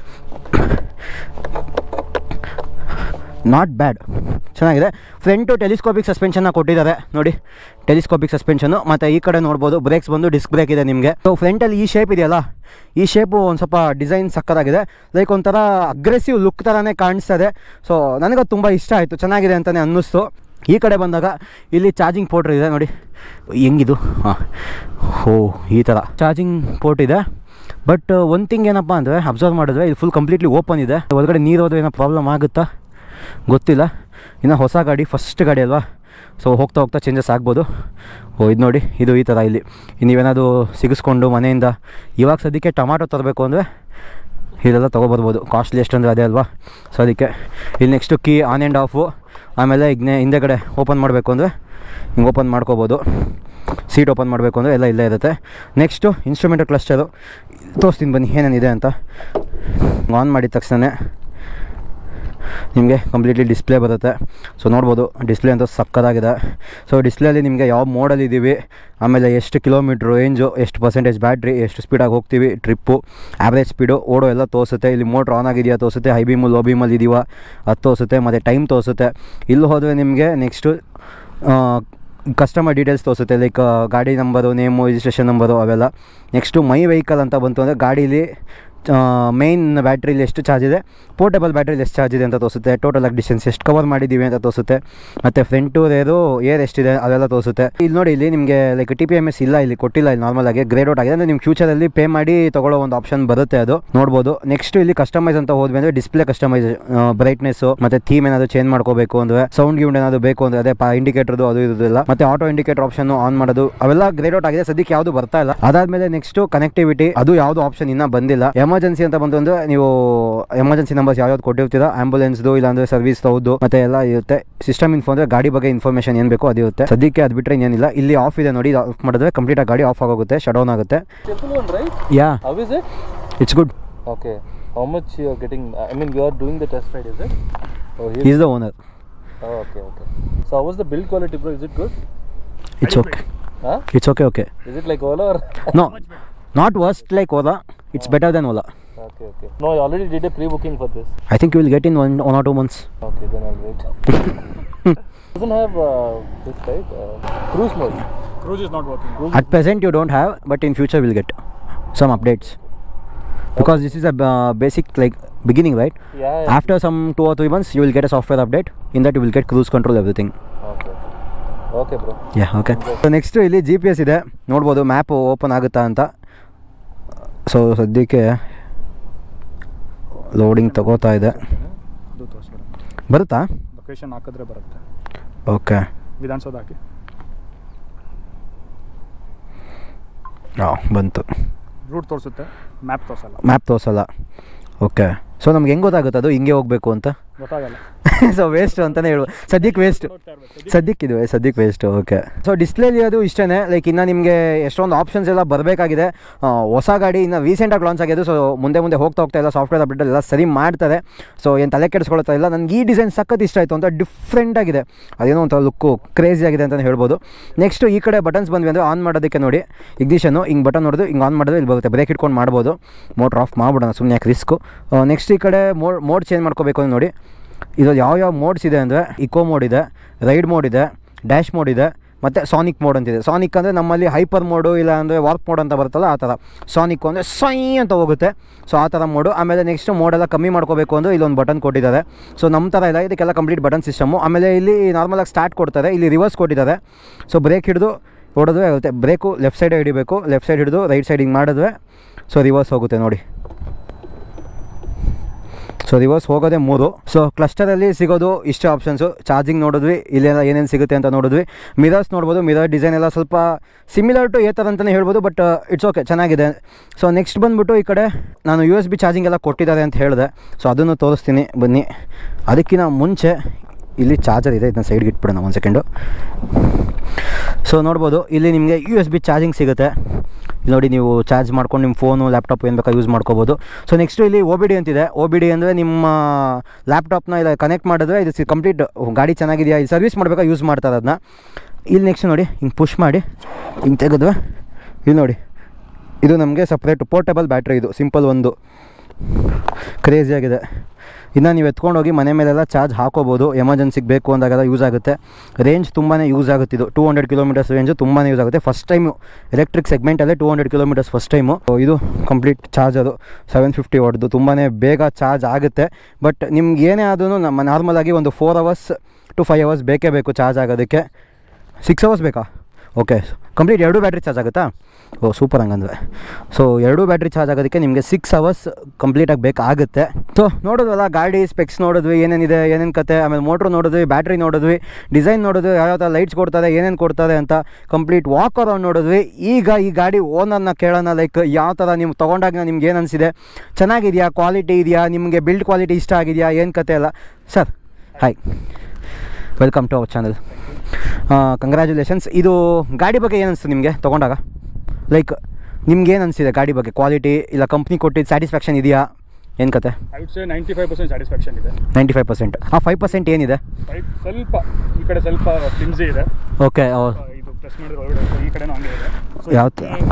ನಾಟ್ ಬ್ಯಾಡ್ ಚೆನ್ನಾಗಿದೆ ಫ್ರಂಟು ಟೆಲಿಸ್ಕೋಪಿಕ್ ಸಸ್ಪೆನ್ಷನ್ನ ಕೊಟ್ಟಿದ್ದಾರೆ ನೋಡಿ ಟೆಲಿಸ್ಕೋಪಿಕ್ ಸಸ್ಪೆನ್ಷನು ಮತ್ತು ಈ ಕಡೆ ನೋಡ್ಬೋದು ಬ್ರೇಕ್ಸ್ ಬಂದು ಡಿಸ್ಕ್ ಬ್ರೇಕ್ ಇದೆ ನಿಮಗೆ ಸೊ ಫ್ರಂಟಲ್ಲಿ ಈ ಶೇಪ್ ಇದೆಯಲ್ಲ ಈ ಶೇಪು ಒಂದು ಸ್ವಲ್ಪ ಡಿಸೈನ್ ಸಕ್ಕತ್ತಾಗಿದೆ ಲೈಕ್ ಒಂಥರ ಅಗ್ರೆಸಿವ್ ಲುಕ್ ಥರನೇ ಕಾಣಿಸ್ತದೆ ಸೊ ನನಗದು ತುಂಬ ಇಷ್ಟ ಆಯಿತು ಚೆನ್ನಾಗಿದೆ ಅಂತಲೇ ಅನ್ನಿಸ್ತು ಈ ಕಡೆ ಬಂದಾಗ ಇಲ್ಲಿ ಚಾರ್ಜಿಂಗ್ ಪೋರ್ಟ್ ಇದೆ ನೋಡಿ ಹೆಂಗಿದು ಹಾಂ ಓ ಈ ಥರ ಚಾರ್ಜಿಂಗ್ ಪೋರ್ಟ್ ಇದೆ ಬಟ್ ಒಂದು ಥಿಂಗ್ ಏನಪ್ಪ ಅಂದರೆ ಅಬ್ಸರ್ವ್ ಮಾಡಿದ್ರೆ ಇದು ಫುಲ್ ಕಂಪ್ಲೀಟ್ಲಿ ಓಪನ್ ಇದೆ ಒಳಗಡೆ ನೀರು ಹೋದ್ರೆ ಏನೋ ಪ್ರಾಬ್ಲಮ್ ಆಗುತ್ತಾ ಗೊತ್ತಿಲ್ಲ ಇನ್ನು ಹೊಸ ಗಾಡಿ ಫಸ್ಟ್ ಗಾಡಿ ಅಲ್ವಾ ಸೊ ಹೋಗ್ತಾ ಹೋಗ್ತಾ ಚೇಂಜಸ್ ಆಗ್ಬೋದು ಓ ಇದು ನೋಡಿ ಇದು ಈ ಥರ ಇಲ್ಲಿ ನೀವೇನಾದರೂ ಸಿಗಿಸ್ಕೊಂಡು ಮನೆಯಿಂದ ಇವಾಗ ಸದ್ಯಕ್ಕೆ ಟೊಮಾಟೊ ತರಬೇಕು ಅಂದರೆ ಇದೆಲ್ಲ ತೊಗೊಬರ್ಬೋದು ಕಾಸ್ಟ್ಲಿ ಎಷ್ಟಂದರೆ ಅದೇ ಅಲ್ವಾ ಸೊ ಅದಕ್ಕೆ ಇಲ್ಲಿ next key on and off ಆಮೇಲೆ ಈಗ ಹಿಂದೆಗಡೆ ಓಪನ್ ಮಾಡಬೇಕು ಅಂದರೆ ಹಿಂಗೆ ಓಪನ್ ಮಾಡ್ಕೋಬೋದು ಸೀಟ್ ಓಪನ್ ಮಾಡಬೇಕು ಅಂದರೆ ಎಲ್ಲ ಇಲ್ಲೇ ಇರುತ್ತೆ ನೆಕ್ಸ್ಟು ಇನ್ಸ್ಟ್ರೂಮೆಂಟಲ್ ಕ್ಲಸ್ಟರು ತೋರಿಸ್ತೀನಿ ಬನ್ನಿ ಏನೇನಿದೆ ಅಂತ ಆನ್ ಮಾಡಿದ ತಕ್ಷಣ ನಿಮಗೆ ಕಂಪ್ಲೀಟ್ಲಿ ಡಿಸ್ಪ್ಲೇ ಬರುತ್ತೆ ಸೊ ನೋಡ್ಬೋದು ಡಿಸ್ಪ್ಲೇ ಅಂತ ಸಕ್ಕದಾಗಿದೆ ಸೊ ಡಿಸ್ಪ್ಲೇಲಿ ನಿಮಗೆ ಯಾವ ಮೋಡಲ್ಲಿ ಇದ್ದೀವಿ ಆಮೇಲೆ ಎಷ್ಟು ಕಿಲೋಮೀಟ್ರ್ ರೇಂಜು ಎಷ್ಟು ಪರ್ಸೆಂಟೇಜ್ ಬ್ಯಾಟ್ರಿ ಎಷ್ಟು ಸ್ಪೀಡಾಗಿ ಹೋಗ್ತೀವಿ ಟ್ರಿಪ್ಪು ಆ್ಯಾವ್ರೇಜ್ ಸ್ಪೀಡು ಓಡೋ ಎಲ್ಲ ತೋರಿಸುತ್ತೆ ಇಲ್ಲಿ ಮೋಟ್ರ್ ಆನ್ ಆಗಿದೆಯಾ ತೋರಿಸುತ್ತೆ ಹೈ ಬೀಮು ಲೋ ಬೀಮಲ್ಲಿ ಇದೀವ ಅದು ತೋರಿಸುತ್ತೆ ಮತ್ತು ಟೈಮ್ ತೋರಿಸುತ್ತೆ ಇಲ್ಲಿ ಹೋದರೆ ನಿಮಗೆ ನೆಕ್ಸ್ಟು ಕಸ್ಟಮರ್ ಡೀಟೇಲ್ಸ್ ತೋರಿಸುತ್ತೆ ಲೈಕ್ ಗಾಡಿ ನಂಬರು ನೇಮು ರಿಜಿಸ್ಟ್ರೇಷನ್ ನಂಬರು ಅವೆಲ್ಲ ನೆಕ್ಸ್ಟು ಮೈ ವೆಹಿಕಲ್ ಅಂತ ಬಂತು ಅಂದರೆ ಗಾಡೀಲಿ ಮೇಯ್ನ್ ಬ್ಯಾಟ್ರಿಲಿ ಎಷ್ಟು ಚಾರ್ಜ್ ಇದೆ ಪೋರ್ಟೇಬಲ್ ಬ್ಯಾಟ್ರಿಲಿ ಎಷ್ಟು ಚಾರ್ಜ್ ಇದೆ ಅಂತ ತೋರಿಸುತ್ತೆ ಟೋಟಲ್ ಆಗಿ ಡಿಸ್ಟೆನ್ಸ್ ಎಷ್ಟು ಕವರ್ ಮಾಡಿದ್ದೀವಿ ಅಂತ ತೋರಿಸುತ್ತೆ ಮತ್ತು ಫ್ರಂಟು ರೇರು ಏರ್ ಎಷ್ಟಿದೆ ಅದೆಲ್ಲ ತೋರಿಸುತ್ತೆ ಇಲ್ಲಿ ನೋಡಿ ಇಲ್ಲಿ ನಿಮಗೆ like T P M S ಇಲ್ಲ ಇಲ್ಲಿ ಕೊಟ್ಟಿಲ್ಲ ಇಲ್ಲಿ ನಾರ್ಮಲ್ ಆಗಿ ಗ್ರೇಡ್ ಔಟ್ ಆಗಿದೆ ಅಂದರೆ ನಿಮ್ಮ ಫ್ಯೂಚರಲ್ಲಿ ಪೇ ಮಾಡಿ ತೊಗೊಳ್ಳೋ ಒಂದು ಆಪ್ಷನ್ ಬರುತ್ತೆ ಅದು ನೋಡ್ಬೋದು ನೆಕ್ಸ್ಟ್ ಇಲ್ಲಿ ಕಸ್ಟಮೈಸ್ ಅಂತ ಹೋದ್ವಿ ಅಂದರೆ ಡಿಸ್ಪ್ಲೇ ಕಸ್ಟಮೈಸ್ ಬ್ರೈಟ್ನೆಸ್ಸು ಮತ್ತು ಥೀಮ್ ಏನಾದರೂ ಚೇಂಜ್ ಮಾಡ್ಕೋಬೇಕು ಅಂದರೆ ಸೌಂಡ್ ಗಿೌಂಡ್ ಏನಾದರೂ ಬೇಕು ಅಂದರೆ ಅದೇ ಇಂಡಿಕೇಟರ್ದು ಅದು ಇರೋದಿಲ್ಲ ಮತ್ತು ಆಟೋ ಇಂಡಿಕೇಟರ್ ಆಪ್ಷನ್ ಆನ್ ಮಾಡೋದು ಅವೆಲ್ಲ ಗ್ರೇಡ್ ಔಟ್ ಆಗಿದೆ ಸದ್ಯಕ್ಕೆ ಯಾವುದು ಬರ್ತಾ ಇಲ್ಲ ಅದಾದಮೇಲೆ ನೆಕ್ಸ್ಟ್ ಕನೆಕ್ಟಿವಿಟಿ ಅದು ಯಾವುದು ಆಪ್ಷನ್ ಇನ್ನೂ ಬಂದಿಲ್ಲ ಎಮರ್ಜೆನ್ಸಿ ಅಂತ ಬಂತು ಅಂದರೆ ನೀವು ಎಮರ್ಜೆನ್ಸಿ ನಂಬರ್ಸ್ ಯಾವ್ಯಾವ್ದು ಕೊಟ್ಟಿರ್ತೀರಾ ಆಂಬುಲೆನ್ಸ್ದು ಇಲ್ಲಾಂದ್ರೆ ಸರ್ವಿಸ್ ತೌದು ಮತ್ತೆ ಎಲ್ಲ ಇರುತ್ತೆ ಸಿಸ್ಟಮ್ ಇನ್ಫೋ ಅಂದರೆ ಗಾಡಿ ಬಗ್ಗೆ ಇನ್ಫಾರ್ಮೇಷನ್ ಏನು ಬೇಕೋ ಅದು ಇರುತ್ತೆ ಸದ್ಯಕ್ಕೆ ಅದು ಬಿಟ್ಟರೆ ಏನಿಲ್ಲ ಇಲ್ಲಿ ಆಫ್ ಇದೆ ನೋಡಿ ಆಫ್ ಮಾಡಿದ್ರೆ ಕಂಪ್ಲೀಟ್ ಆಗಿ ಗಾಡಿ ಆಫ್ ಆಗೋಗುತ್ತೆ ಶಟ್ ಡೌನ್ ಆಗುತ್ತೆ Simple one, right? Yeah How is it? It's good Okay. How much you are getting? I mean, you are doing the test ride, is it? Oh, he is the owner Oh, okay, okay. So, how was the build quality, bro? Is it good? It's okay Huh? It's okay okay Is it like Ola or? No not worst like Ola it's better then Ola okay, okay. No, I already did a pre-booking for this. I think you will get in one one or two months Okay, then I'll wait. Doesn't have uh, this right? Uh, cruise mode. Cruise is not working. Cruise At present, you don't have, but in future, we'll get some updates. Because this is a uh, basic like beginning, right? Yeah. yeah. After some two or three months, you will get a software update. In that, you will get cruise control, everything. Okay. Okay, bro. Yeah okay so next ಇಲ್ಲಿ ಜಿ ಪಿ ಎಸ್ ಇದೆ ನೋಡ್ಬೋದು ಮ್ಯಾಪ್ ಓಪನ್ ಆಗುತ್ತಾ ಅಂತ ಸೊ ಸದ್ಯಕ್ಕೆ ಲೋಡಿಂಗ್ ತಗೋತಾ ಇದೆ ಅದು ತೋರಿಸ್ಬಿಡ ಬರುತ್ತಾ ಲೊಕೇಶನ್ ಹಾಕಿದ್ರೆ ಬರುತ್ತೆ ಓಕೆ ವಿಧಾನಸೌಧ ಹಾಕಿ ಹಾಂ ಬಂತು ರೂಟ್ ತೋರಿಸುತ್ತೆ ಮ್ಯಾಪ್ ತೋರಿಸಲ್ಲ ಮ್ಯಾಪ್ ತೋರಿಸಲ್ಲ ಓಕೆ ಸೊ ನಮ್ಗೆ ಹೆಂಗೆ ಗೊತ್ತಾಗುತ್ತೆ ಅದು ಹಿಂಗೆ ಹೋಗಬೇಕು ಅಂತ ಗೊತ್ತಾಗಲ್ಲ ಸೊ ವೇಸ್ಟ್ ಅಂತಲೇ ಹೇಳ್ಬೋದು ಸದ್ಯಕ್ಕೆ ವೇಸ್ಟ್ ಸದ್ಯಕ್ಕೆ ಇದು ಸದ್ಯಕ್ಕೆ ವೇಸ್ಟ್ ಓಕೆ ಸೊ ಡಿಸ್ಪ್ಲೇಲಿ ಅದು ಇಷ್ಟೇ ಲೈಕ್ ಇನ್ನು ನಿಮಗೆ ಎಷ್ಟೊಂದು ಆಪ್ಷನ್ಸ್ ಎಲ್ಲ ಬರಬೇಕಾಗಿದೆ ಹೊಸ ಗಾಡಿ ಇನ್ನು ರೀಸೆಂಟಾಗಿ ಲಾಂಚ್ ಆಗಿದೆ ಸೊ ಮುಂದೆ ಮುಂದೆ ಹೋಗ್ತಾ ಹೋಗ್ತಾ ಎಲ್ಲ ಸಾಫ್ಟ್ವೇರ್ ಅಪ್ಡೇಟ್ ಎಲ್ಲ ಸರಿ ಮಾಡ್ತಾರೆ ಸೊ ಏನು ತಲೆ ಕೆಡಿಸ್ಕೊಳ್ತಾ ಇಲ್ಲ ನನಗೆ ಈ ಡಿಸೈನ್ ಸಖತ್ ಇಷ್ಟ ಆಯಿತು ಅಂತ ಡಿಫ್ರೆಂಟ್ ಆಗಿದೆ ಅದೇನೋ ಒಂಥರ ಲುಕ್ಕು ಕ್ರೇಜಿ ಆಗಿದೆ ಅಂತಲೇ ಹೇಳ್ಬೋದು ನೆಕ್ಸ್ಟು ಈ ಕಡೆ ಬಟನ್ಸ್ ಬಂದ್ವಿ ಅಂದರೆ ಆನ್ ಮಾಡೋದಕ್ಕೆ ನೋಡಿ ಇಗ್ನಿಷನ್ನು ಹಿಂಗೆ ಬಟನ್ ನೋಡಿದ್ರೆ ಹಿಂಗೆ ಆನ್ ಮಾಡಿದ್ರೆ ಇಲ್ಲಿ ಬರುತ್ತೆ ಬ್ರೇಕ್ ಇಟ್ಕೊಂಡು ಮಾಡ್ಬೋದು ಮೋಟ್ರ್ ಆಫ್ ಮಾಡ್ಬಿಡೋಣ ಸುಮ್ಮನೆ ಯಾಕೆ ರಿಸ್ಕು ನೆಕ್ಸ್ಟ್ ಈ ಕಡೆ ಮೋಡ್ ಮೋಡ್ ಚೇಂಜ್ ಮಾಡ್ಕೋಬೇಕು ಅಂದ್ರೆ ನೋಡಿ ಇದು ಯಾವ ಯಾವ ಮೋಡ್ಸ್ ಇದೆ ಅಂದರೆ ಇಕೋ ಮೋಡ್ ಇದೆ ರೈಡ್ ಮೋಡ್ ಇದೆ ಡ್ಯಾಶ್ ಮೋಡ್ ಇದೆ ಮತ್ತು ಸಾನಿಕ್ ಮೋಡ್ ಅಂತಿದೆ ಸಾನಿಕ್ ಅಂದರೆ ನಮ್ಮಲ್ಲಿ ಹೈಪರ್ ಮೋಡು ಇಲ್ಲ ಅಂದರೆ ವಾರ್ಪ್ ಮೋಡ್ ಅಂತ ಬರುತ್ತಲ್ಲ ಆ ಥರ ಸಾನಿಕ್ ಅಂದರೆ ಸೈ ಅಂತ ಹೋಗುತ್ತೆ ಸೊ ಆ ಥರ ಮೋಡು ಆಮೇಲೆ ನೆಕ್ಸ್ಟ್ ಮೋಡೆಲ್ಲ ಕಮ್ಮಿ ಮಾಡ್ಕೋಬೇಕು ಅಂದರೆ ಇಲ್ಲೊಂದು ಬಟನ್ ಕೊಟ್ಟಿದ್ದಾರೆ ಸೊ ನಮ್ಮ ಥರ ಇಲ್ಲ ಇದಕ್ಕೆಲ್ಲ ಕಂಪ್ಲೀಟ್ ಬಟನ್ ಸಿಸ್ಟಮು ಆಮೇಲೆ ಇಲ್ಲಿ ನಾರ್ಮಲಾಗಿ ಸ್ಟಾರ್ಟ್ ಕೊಡ್ತಾರೆ ಇಲ್ಲಿ ರಿವರ್ಸ್ ಕೊಟ್ಟಿದ್ದಾರೆ ಸೊ ಬ್ರೇಕ್ ಹಿಡಿದು ಹೊಡೆದ್ರೆ ಆಗುತ್ತೆ ಬ್ರೇಕು ಲೆಫ್ಟ್ ಸೈಡೇ ಹಿಡಿಬೇಕು ಲೆಫ್ಟ್ ಸೈಡ್ ಹಿಡಿದು ರೈಟ್ ಸೈಡ್ ಹಿಂಗೆ ಮಾಡಿದ್ರೆ ಸೊ ರಿವರ್ಸ್ ಹೋಗುತ್ತೆ ನೋಡಿ ಸೊ ರಿವರ್ಸ್ ಹೋಗೋದೇ ಮೂರು ಸೊ ಕ್ಲಸ್ಟರಲ್ಲಿ ಸಿಗೋದು ಇಷ್ಟೇ ಆಪ್ಷನ್ಸು ಚಾರ್ಜಿಂಗ್ ನೋಡಿದ್ವಿ ಇಲ್ಲೆಲ್ಲ ಏನೇನು ಸಿಗುತ್ತೆ ಅಂತ ನೋಡಿದ್ವಿ ಮಿರರ್ಸ್ ನೋಡ್ಬೋದು ಮಿರರ್ ಡಿಸೈನ್ ಎಲ್ಲ ಸ್ವಲ್ಪ ಸಿಮಿಲರ್ ಟು ಏ ಥರ ಅಂತಲೇ ಹೇಳ್ಬೋದು ಬಟ್ ಇಟ್ಸ್ ಓಕೆ ಚೆನ್ನಾಗಿದೆ ಸೊ ನೆಕ್ಸ್ಟ್ ಬಂದುಬಿಟ್ಟು ಈ ಕಡೆ ನಾನು ಯು ಎಸ್ ಬಿ ಚಾರ್ಜಿಂಗ್ ಎಲ್ಲ ಕೊಟ್ಟಿದ್ದಾರೆ ಅಂತ ಹೇಳಿದೆ ಸೊ ಅದನ್ನು ತೋರಿಸ್ತೀನಿ ಬನ್ನಿ ಅದಕ್ಕಿಂತ ಮುಂಚೆ ಇಲ್ಲಿ ಚಾರ್ಜರ್ ಇದೆ ಇದನ್ನ ಸೈಡ್ಗೆ ಇಟ್ಬಿಡೋಣ ಒಂದು ಸೆಕೆಂಡು ಸೊ ನೋಡ್ಬೋದು ಇಲ್ಲಿ ನಿಮಗೆ ಯು ಎಸ್ ಬಿ ಚಾರ್ಜಿಂಗ್ ಸಿಗುತ್ತೆ ಇಲ್ಲಿ ನೋಡಿ ನೀವು ಚಾರ್ಜ್ ಮಾಡ್ಕೊಂಡು ನಿಮ್ಮ ಫೋನು ಲ್ಯಾಪ್ಟಾಪ್ ಏನು ಬೇಕಾ ಯೂಸ್ ಮಾಡ್ಕೋಬೋದು ಸೊ ನೆಕ್ಸ್ಟು ಇಲ್ಲಿ ಒ ಬಿ ಡಿ ಅಂತಿದೆ ಒ ಬಿ ಡಿ ಅಂದರೆ ನಿಮ್ಮ ಲ್ಯಾಪ್ಟಾಪ್ನ ಇಲ್ಲ ಕನೆಕ್ಟ್ ಮಾಡಿದ್ರೆ ಇದು ಕಂಪ್ಲೀಟ್ ಗಾಡಿ ಚೆನ್ನಾಗಿದೆಯಾ ಇದು ಸರ್ವಿಸ್ ಮಾಡಬೇಕಾ ಯೂಸ್ ಮಾಡ್ತಾರೆ ಅದನ್ನ ಇಲ್ಲಿ ನೆಕ್ಸ್ಟ್ ನೋಡಿ ಹಿಂಗೆ ಪುಷ್ ಮಾಡಿ ಹಿಂಗೆ ತೆಗೆದ್ವೆ ಇಲ್ಲಿ ನೋಡಿ ಇದು ನಮಗೆ ಸಪ್ರೇಟ್ ಪೋರ್ಟಬಲ್ ಬ್ಯಾಟ್ರಿ ಇದು ಸಿಂಪಲ್ ಒಂದು ಕ್ರೇಜಿಯಾಗಿದೆ ಇನ್ನು ನೀವು ಎತ್ಕೊಂಡೋಗಿ ಮನೆ ಮೇಲೆಲ್ಲ ಚಾರ್ಜ್ ಹಾಕೋಬೋದು ಎಮರ್ಜೆನ್ಸಿಗೆ ಬೇಕು ಅಂದಾಗೆಲ್ಲ ಯೂಸ್ ಆಗುತ್ತೆ ರೇಂಜ್ ತುಂಬಾ ಯೂಸ್ ಆಗುತ್ತೆ ಇದು ಟೂ ಹಂಡ್ರೆಡ್ ಕಿಲೋಮೀಟರ್ಸ್ ರೇಂಜು ತುಂಬಾ ಯೂಸ್ ಆಗುತ್ತೆ ಫಸ್ಟ್ ಟೈಮು ಎಲೆಕ್ಟ್ರಿಕ್ ಸೆಗ್ಮೆಂಟಲ್ಲೇ two hundred kilometres first time ಇದು ಕಂಪ್ಲೀಟ್ ಚಾರ್ಜರು ಸೆವೆನ್ ಫಿಫ್ಟಿ ಹೊಡೆದು ತುಂಬಾ ಬೇಗ ಚಾರ್ಜ್ ಆಗುತ್ತೆ ಬಟ್ ನಿಮ್ಗೆ ಏನೇ ಆದ್ರೂ ನಮ್ಮ ನಾರ್ಮಲಾಗಿ ಒಂದು four hours to five hours ಬೇಕೇ ಬೇಕು ಚಾರ್ಜ್ ಆಗೋದಕ್ಕೆ ಸಿಕ್ಸ್ ಅವರ್ಸ್ ಬೇಕಾ ಓಕೆ ಕಂಪ್ಲೀಟ್ ಎರಡು ಬ್ಯಾಟ್ರಿ ಚಾರ್ಜ್ ಆಗುತ್ತಾ ಓ ಸೂಪರ್ ಹಂಗಂದ್ರೆ ಸೊ ಎರಡು ಬ್ಯಾಟ್ರಿ ಚಾರ್ಜ್ ಆಗೋದಕ್ಕೆ ನಿಮಗೆ ಸಿಕ್ಸ್ ಅವರ್ಸ್ ಕಂಪ್ಲೀಟಾಗಿ ಬೇಕಾಗುತ್ತೆ ಸೊ ನೋಡಿದ್ವಲ್ಲ ಗಾಡಿ ಸ್ಪೆಕ್ಸ್ ನೋಡಿದ್ವಿ ಏನೇನಿದೆ ಏನೇನು ಕತೆ ಆಮೇಲೆ ಮೋಟ್ರ್ ನೋಡಿದ್ವಿ ಬ್ಯಾಟ್ರಿ ನೋಡಿದ್ವಿ ಡಿಸೈನ್ ನೋಡಿದ್ವಿ ಯಾವ ಥರ ಲೈಟ್ಸ್ ಕೊಡ್ತಾರೆ ಏನೇನು ಕೊಡ್ತಾರೆ ಅಂತ ಕಂಪ್ಲೀಟ್ ವಾಕ್ ಅರೌಂಡ್ ನೋಡಿದ್ವಿ ಈಗ ಈ ಗಾಡಿ ಓನರ್ನ ಕೇಳೋಣ ಲೈಕ್ ಯಾವ ಥರ ನೀವು ತೊಗೊಂಡಾಗ ನಿಮ್ಗೆ ಏನು ಅನಿಸಿದೆ ಚೆನ್ನಾಗಿದೆಯಾ ಕ್ವಾಲಿಟಿ ಇದೆಯಾ ನಿಮಗೆ ಬಿಲ್ಡ್ ಕ್ವಾಲಿಟಿ ಇಷ್ಟ ಆಗಿದೆಯಾ ಏನು ಕತೆ ಎಲ್ಲ sir hi welcome to our channel congratulations ಇದು ಗಾಡಿ ಬಗ್ಗೆ ಏನು ಅನಿಸ್ತು ನಿಮಗೆ ತೊಗೊಂಡಾಗ ಲೈಕ್ ನಿಮ್ಗೆ ಏನು ಅನಿಸಿದೆ ಗಾಡಿ ಬಗ್ಗೆ ಕ್ವಾಲಿಟಿ ಇಲ್ಲ ಕಂಪ್ನಿ ಕೊಟ್ಟಿದ್ದು ಸ್ಯಾಟಿಸ್ಫ್ಯಾಕ್ಷನ್ ಇದೆಯಾ ಏನು ಕತೆ I would say ninety five percent satisfaction ಇದೆ ನೈಂಟಿ ಫೈವ್ ಪರ್ಸೆಂಟ್ ಆ ಫೈವ್ ಪರ್ಸೆಂಟ್ ಏನಿದೆ Five ಸ್ವಲ್ಪ ಈ ಕಡೆ ಸ್ವಲ್ಪ ಫ್ಲಿಮ್ಸಿ ಇದೆ ಓಕೆ ಆ, ಇದು ಪ್ರೆಸ್ ಮಾಡಿದ್ರೆ ಒಳಗಡೆ so ಈ ಕಡೆನೂ ಹಂಗೆ ಇದೆ So ಯಾವ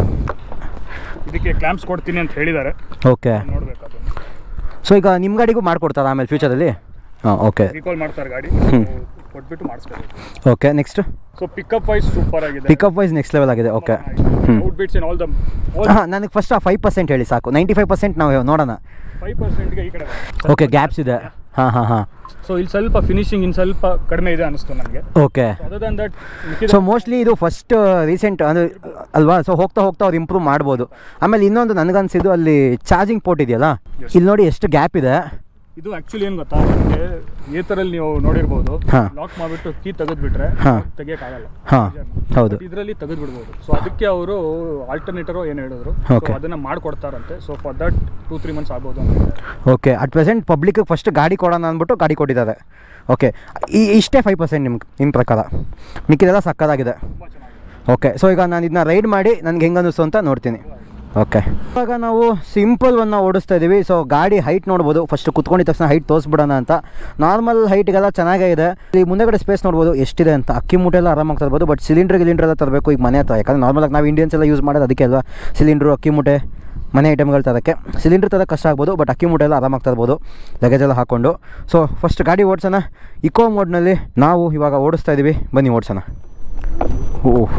ಇದಕ್ಕೆ ಕ್ಲಾಂಪ್ಸ್ ಕೊಡ್ತೀನಿ ಅಂತ ಹೇಳಿದ್ದಾರೆ ಓಕೆ ನೋಡ್ಬೇಕು ಅದನ್ನು ಸೊ ಈಗ ನಿಮ್ಮ ಗಾಡಿಗೂ ಮಾಡಿಕೊಡ್ತಾರಾ ಆಮೇಲೆ ಫ್ಯೂಚರಲ್ಲಿ ಹಾಂ ಓಕೆ ರೀಕಾಲ್ ಮಾಡ್ತಾರೆ ಗಾಡಿ ಹ್ಮ್. So ಕೊಟ್ಬಿಟ್ಟು ಮಾಡಿಸ್ಬೇಕು okay next so pickup wise super ಆಗಿದೆ ಪಿಕಪ್ ವೈಸ್ ನೆಕ್ಸ್ಟ್ ಲೆವೆಲ್ ಆಗಿದೆ ಓಕೆ ಹ್ಞೂ out bits in all the ಹಾಂ ನನಗೆ ಫಸ್ಟ್ ಆ ಫೈವ್ ಪರ್ಸೆಂಟ್ ಹೇಳಿ ಸಾಕು ನೈಂಟಿ ಫೈವ್ ಪರ್ಸೆಂಟ್ ನಾವು ನೋಡೋಣ ಫೈವ್ ಪರ್ಸೆಂಟ್ಗೆ ಈ ಕಡೆ ಓಕೆ ಗ್ಯಾಪ್ಸ್ ಇದೆ ಹಾಂ ಹಾಂ ಹಾಂ ಸೊ ಇಲ್ಲಿ ಸ್ವಲ್ಪ ಫಿನಿಶಿಂಗ್ ಇನ್ನು ಸ್ವಲ್ಪ ಕಡಿಮೆ ಇದೆ ಅನಿಸ್ತು ನನಗೆ okay other than that so mostly ಇದು ಫಸ್ಟ್ ರೀಸೆಂಟ್ ಅಂದರೆ ಅಲ್ವಾ ಸೊ ಹೋಗ್ತಾ ಹೋಗ್ತಾ ಅವ್ರು ಇಂಪ್ರೂವ್ ಮಾಡ್ಬೋದು ಆಮೇಲೆ ಇನ್ನೊಂದು ನನಗನ್ಸಿದ್ದು ಅಲ್ಲಿ ಚಾರ್ಜಿಂಗ್ ಪೋರ್ಟ್ ಇದೆಯಲ್ಲ Yes. ಇಲ್ಲಿ ನೋಡಿ ಎಷ್ಟು ಗ್ಯಾಪ್ ಇದೆ ಇದು ಆಕ್ಚುಲಿ ಏನು ಗೊತ್ತಾ ನಿಮಗೆ ಏತರಲ್ಲಿ ನೀವು ನೋಡಿರ್ಬೋದು ಹಾ. ಲಾಕ್ ಮಾಡಿಬಿಟ್ಟು ಕೀ ತೆಗೆದ್ಬಿಟ್ರೆ ಹಾ. ತೆಗಿಯಕ್ಕಾಗಲ್ಲ ಹಾಂ ಹೌದು ಇದರಲ್ಲಿ ತೆಗೆದು ಬಿಡ್ಬೋದು ಸೊ ಅದಕ್ಕೆ ಅವರು ಆಲ್ಟರ್ನೇಟರು ಏನು ಹೇಳಿದ್ರು Okay. ಸೊ ಅದನ್ನ ಮಾಡ್ಕೊಡ್ತಾರಂತೆ so for that two three months ಆಗ್ಬೋದು ಅಂತ ಹೇಳಿದ್ದಾರೆ. ಓಕೆ ಅಟ್ ಪ್ರೆಸೆಂಟ್ ಪಬ್ಲಿಕ್ಗೆ ಫಸ್ಟ್ ಗಾಡಿ ಕೊಡೋಣ ಅಂದ್ಬಿಟ್ಟು ಗಾಡಿ ಕೊಟ್ಟಿದ್ದಾರೆ ಓಕೆ ಈ ಇಷ್ಟೇ ಫೈವ್ ಪರ್ಸೆಂಟ್ ನಿಮ್ಗೆ ನಿಮ್ಮ ಪ್ರಕಾರ ಮಿಕ್ಕಿದೆಲ್ಲ ಸಕ್ಕದಾಗಿದೆ ತುಂಬಾ ಚೆನ್ನಾಗಿದೆ ಓಕೆ ಸೊ ಈಗ ನಾನು ಇದನ್ನ ರೈಡ್ ಮಾಡಿ ನನಗೆ ಹೆಂಗೆ ಅನ್ನಿಸ್ತು ಅಂತ ನೋಡ್ತೀನಿ ಓಕೆ ಇವಾಗ ನಾವು ಸಿಂಪಲ್ ಒನ್ನ ಓಡಿಸ್ತಾ ಇದ್ದೀವಿ ಸೊ ಗಾಡಿ ಹೈಟ್ ನೋಡ್ಬೋದು ಫಸ್ಟ್ ಕುತ್ಕೊಂಡಿದ ತಕ್ಷಣ ಹೈಟ್ ತೋರಿಸ್ಬಿಡೋಣ ಅಂತ ನಾರ್ಮಲ್ ಹೈಟ್ಗೆಲ್ಲ ಚೆನ್ನಾಗೇ ಇದೆ ಈ ಮುಂದೆಗಡೆ ಸ್ಪೇಸ್ ನೋಡ್ಬೋದು ಎಷ್ಟಿದೆ ಅಂತ ಅಕ್ಕಿ ಮೂಟೆ ಎಲ್ಲ ಆರಾಮಾಗಿ ತರ್ಬೋದು ಬಟ್ ಸಿಲಿಂಡ್ರ್ ಗಿಲಿಂಡ್ರ್ ಎಲ್ಲ ತರಬೇಕು ಈಗ ಮನೆ ಹತ್ರ ಯಾಕಂದ್ರೆ ನಾರ್ಮಲಾಗಿ ನಾವು ಇಂಡಿಯನ್ಸ್ ಎಲ್ಲ ಯೂಸ್ ಮಾಡೋದು ಅದಕ್ಕೆ ಅಲ್ವಾ ಸಿಲಿಂಡ್ರು ಅಕ್ಕಿ ಮೂಟೆ ಮನೆ ಐಟಮ್ಗಳು ತರೋಕ್ಕೆ ಸಿಲಿಂಡ್ರ್ ತರೋಕ್ಕೆ ಕಷ್ಟ ಆಗ್ಬೋದು ಬಟ್ ಅಕ್ಕಿ ಮೂಟೆ ಎಲ್ಲ ಆರಾಮಾಗಿ ತರ್ಬೋದು ಲಗೇಜ್ ಎಲ್ಲ ಹಾಕ್ಕೊಂಡು ಸೊ ಫಸ್ಟ್ ಗಾಡಿ ಓಡಿಸೋಣ ಇಕೋ ಮೋಡ್ನಲ್ಲಿ ನಾವು ಇವಾಗ ಓಡಿಸ್ತಾ ಇದ್ದೀವಿ ಬನ್ನಿ ಓಡಿಸೋಣ ಓಹ್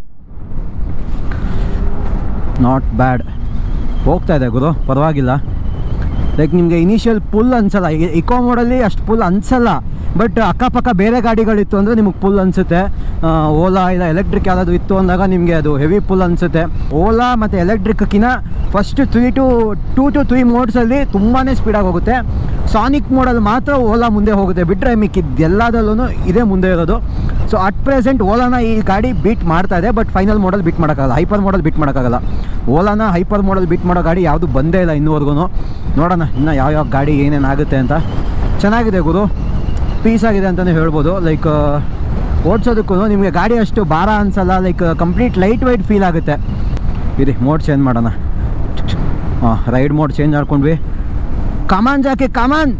ನಾಟ್ ಬ್ಯಾಡ್ ಹೋಗ್ತಾ ಇದೆ ಗುರು ಪರವಾಗಿಲ್ಲ ಲೈಕ್ ನಿಮಗೆ ಇನಿಷಿಯಲ್ ಪುಲ್ ಅನ್ಸಲ್ಲ ಇಕೋ ಮೋಡಲ್ಲಿ ಅಷ್ಟು ಪುಲ್ ಅನ್ಸಲ್ಲ ಬಟ್ ಅಕ್ಕಪಕ್ಕ ಬೇರೆ ಗಾಡಿಗಳಿತ್ತು ಅಂದರೆ ನಿಮಗೆ ಪುಲ್ ಅನಿಸುತ್ತೆ ಓಲಾ ಇಲ್ಲ ಎಲೆಕ್ಟ್ರಿಕ್ ಯಾವುದಾದ್ರು ಇತ್ತು ಅಂದಾಗ ನಿಮಗೆ ಅದು ಹೆವಿ ಪುಲ್ ಅನಿಸುತ್ತೆ ಓಲಾ ಮತ್ತು ಎಲೆಕ್ಟ್ರಿಕ್ಕಿನ first three to two to three ಮೋಡ್ಸಲ್ಲಿ ತುಂಬಾ ಸ್ಪೀಡಾಗಿ ಹೋಗುತ್ತೆ ಸಾನಿಕ್ ಮೋಡಲ್ಲಿ ಮಾತ್ರ ಓಲಾ ಮುಂದೆ ಹೋಗುತ್ತೆ ಬಿಟ್ಟರೆ ಮಿಕ್ಕಿದ್ದು ಎಲ್ಲದಲ್ಲೂ ಇದೇ ಮುಂದೆ ಇರೋದು ಸೊ ಅಟ್ ಪ್ರೆಸೆಂಟ್ ಓಲಾನ ಈ ಗಾಡಿ ಬೀಟ್ ಮಾಡ್ತಾ ಇದೆ ಬಟ್ ಫೈನಲ್ ಮಾಡಲ್ ಬೀಟ್ ಮಾಡೋಕ್ಕಾಗಲ್ಲ ಹೈಪರ್ ಮಾಡಲ್ ಬೀಟ್ ಮಾಡೋಕ್ಕಾಗಲ್ಲ ಓಲಾನ ಹೈಪರ್ ಮಾಡಲ್ ಬೀಟ್ ಮಾಡೋ ಗಾಡಿ ಯಾವುದು ಬಂದೇ ಇಲ್ಲ ಇನ್ನೂವರೆಗೂ ನೋಡೋಣ ಇನ್ನು ಯಾವ್ಯಾವ ಗಾಡಿ ಏನೇನು ಆಗುತ್ತೆ ಅಂತ ಚೆನ್ನಾಗಿದೆ ಗುರು ಪೀಸ್ ಆಗಿದೆ ಅಂತಲೇ ಹೇಳ್ಬೋದು ಲೈಕ್ ಓಡಿಸೋದಕ್ಕೂ ನಿಮಗೆ ಗಾಡಿ ಅಷ್ಟು ಭಾರ ಅನ್ಸಲ್ಲ like complete light weight feel ಆಗುತ್ತೆ ಇರಿ ಮೋಡ್ ಚೇಂಜ್ ಮಾಡೋಣ ಹಾಂ ರೈಡ್ ಮೋಡ್ ಚೇಂಜ್ ಮಾಡ್ಕೊಂಡ್ವಿ ಕಮಾನ್ ಜಾಕೆ ಕಮಾನ್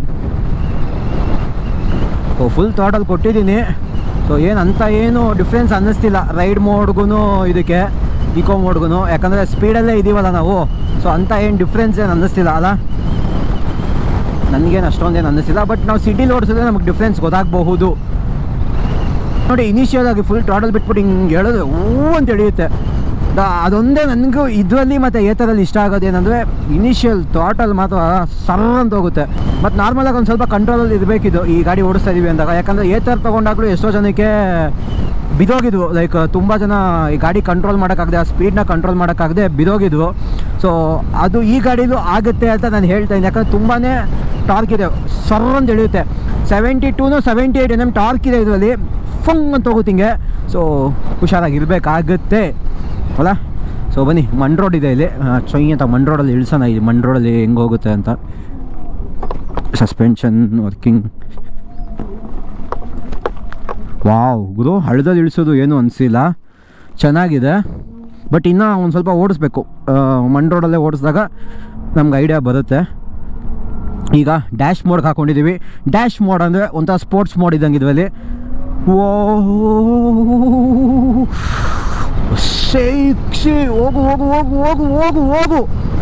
ಓ ಫುಲ್ ಥಾಟಲ್ಲಿ ಕೊಟ್ಟಿದ್ದೀನಿ ಸೊ ಏನು ಅಂತ ಏನು ಡಿಫ್ರೆನ್ಸ್ ಅನ್ನಿಸ್ತಿಲ್ಲ ರೈಡ್ ಮೋಡ್ಗೂ ಇದಕ್ಕೆ ಇಕೋ ಮೋಡ್ಗೂ ಯಾಕಂದರೆ ಸ್ಪೀಡಲ್ಲೇ ಇದ್ದೀವಲ್ಲ ನಾವು ಸೊ ಅಂತ ಏನು ಡಿಫ್ರೆನ್ಸ್ ಏನು ಅನ್ನಿಸ್ತಿಲ್ಲ ಅಲ್ಲ ನನಗೇನು ಅಷ್ಟೊಂದೇನು ಅನ್ನಿಸ್ತಿಲ್ಲ ಬಟ್ ನಾವು ಸಿಟಿಲಿ ಓಡಿಸಿದ್ರೆ ನಮಗೆ ಡಿಫ್ರೆನ್ಸ್ ಗೊತ್ತಾಗಬಹುದು ನೋಡಿ ಇನಿಷಿಯಲ್ ಆಗಿ ಫುಲ್ ಟಾಟಲ್ ಬಿಟ್ಬಿಟ್ಟು ಹಿಂಗೆ ಹೇಳಿದ್ರೆ ಹೂ ಅಂತ ಹಿಡಿಯುತ್ತೆ ದ- ಅದೊಂದೇ ನನಗೂ ಇದರಲ್ಲಿ ಮತ್ತು ಏತರಲ್ಲಿ ಇಷ್ಟ ಆಗೋದೇನೆಂದರೆ ಇನಿಷಿಯಲ್ ಥಾಟಲ್ಲಿ ಮಾತ್ರ ಸರ್ ಅಂತ ಹೋಗುತ್ತೆ ಮತ್ತು ನಾರ್ಮಲಾಗಿ ಒಂದು ಸ್ವಲ್ಪ ಕಂಟ್ರೋಲಲ್ಲಿ ಇರಬೇಕಿದ್ದು ಈ ಗಾಡಿ ಓಡಿಸ್ತಾ ಇದೀವಿ ಅಂದಾಗ ಯಾಕಂದರೆ ಏತರ್ ತೊಗೊಂಡಾಗಲೂ ಎಷ್ಟೋ ಜನಕ್ಕೆ ಬಿದೋಗಿದ್ವು ಲೈಕ್ ತುಂಬ ಜನ ಈ ಗಾಡಿ ಕಂಟ್ರೋಲ್ ಮಾಡೋಕ್ಕಾಗದೆ ಆ ಸ್ಪೀಡ್ನ ಕಂಟ್ರೋಲ್ ಮಾಡೋಕ್ಕಾಗದೆ ಬಿದೋಗಿದ್ವು ಸೊ ಅದು ಈ ಗಾಡಿಲೂ ಆಗುತ್ತೆ ಅಂತ ನಾನು ಹೇಳ್ತಾ ಇದ್ದೀನಿ ಯಾಕಂದರೆ ತುಂಬಾ ಟಾರ್ಕ್ ಇದೆ ಸರ್ರಂತ ಎಳೆಯುತ್ತೆ ಸೆವೆಂಟಿ ಟೂನು seventy eight N M torque ಇದೆ ಇದರಲ್ಲಿ ಫಂಗ್ ಅಂತ ಹೋಗುತ್ತೆ ಹಿಂಗೆ ಸೊ ಹುಷಾರಾಗಿರ್ಬೇಕಾಗುತ್ತೆ ಅಲ್ಲ ಸೊ ಬನ್ನಿ ಮಣ್ ರೋಡ್ ಇದೆ ಇಲ್ಲಿ ಆ, ಚೊಯ್ ಅಂತ ಮಣ್ ರೋಡಲ್ಲಿ ಇಳಿಸೋಣ ಇಲ್ಲಿ ಮಣ್ ರೋಡಲ್ಲಿ ಹೆಂಗೆ ಹೋಗುತ್ತೆ ಅಂತ ಸಸ್ಪೆನ್ಷನ್ ವರ್ಕಿಂಗ್ ವಾವ್ ಗುರು ಹಳ್ಳದಲ್ಲಿ ಇಳಿಸೋದು ಏನೂ ಅನಿಸಿಲ್ಲ ಚೆನ್ನಾಗಿದೆ ಬಟ್ ಇನ್ನೂ ಒಂದು ಸ್ವಲ್ಪ ಓಡಿಸ್ಬೇಕು ಮಣ್ ರೋಡಲ್ಲೇ ಓಡಿಸಿದಾಗ ನಮ್ಗೆ ಐಡಿಯಾ ಬರುತ್ತೆ ಈಗ ಡ್ಯಾಶ್ ಮೋಡ್ಗೆ ಹಾಕೊಂಡಿದ್ದೀವಿ ಡ್ಯಾಶ್ ಮೋಡ್ ಅಂದರೆ ಒಂಥರ ಸ್ಪೋರ್ಟ್ಸ್ ಮೋಡ್ ಇದ್ದಂಗೆ ಇದರಲ್ಲಿ ಓ ಶೇಕ್ಷಿ ಹೋಗು ಹೋಗು ಹೋಗು ಹೋಗು ಹೋಗು ಹೋಗು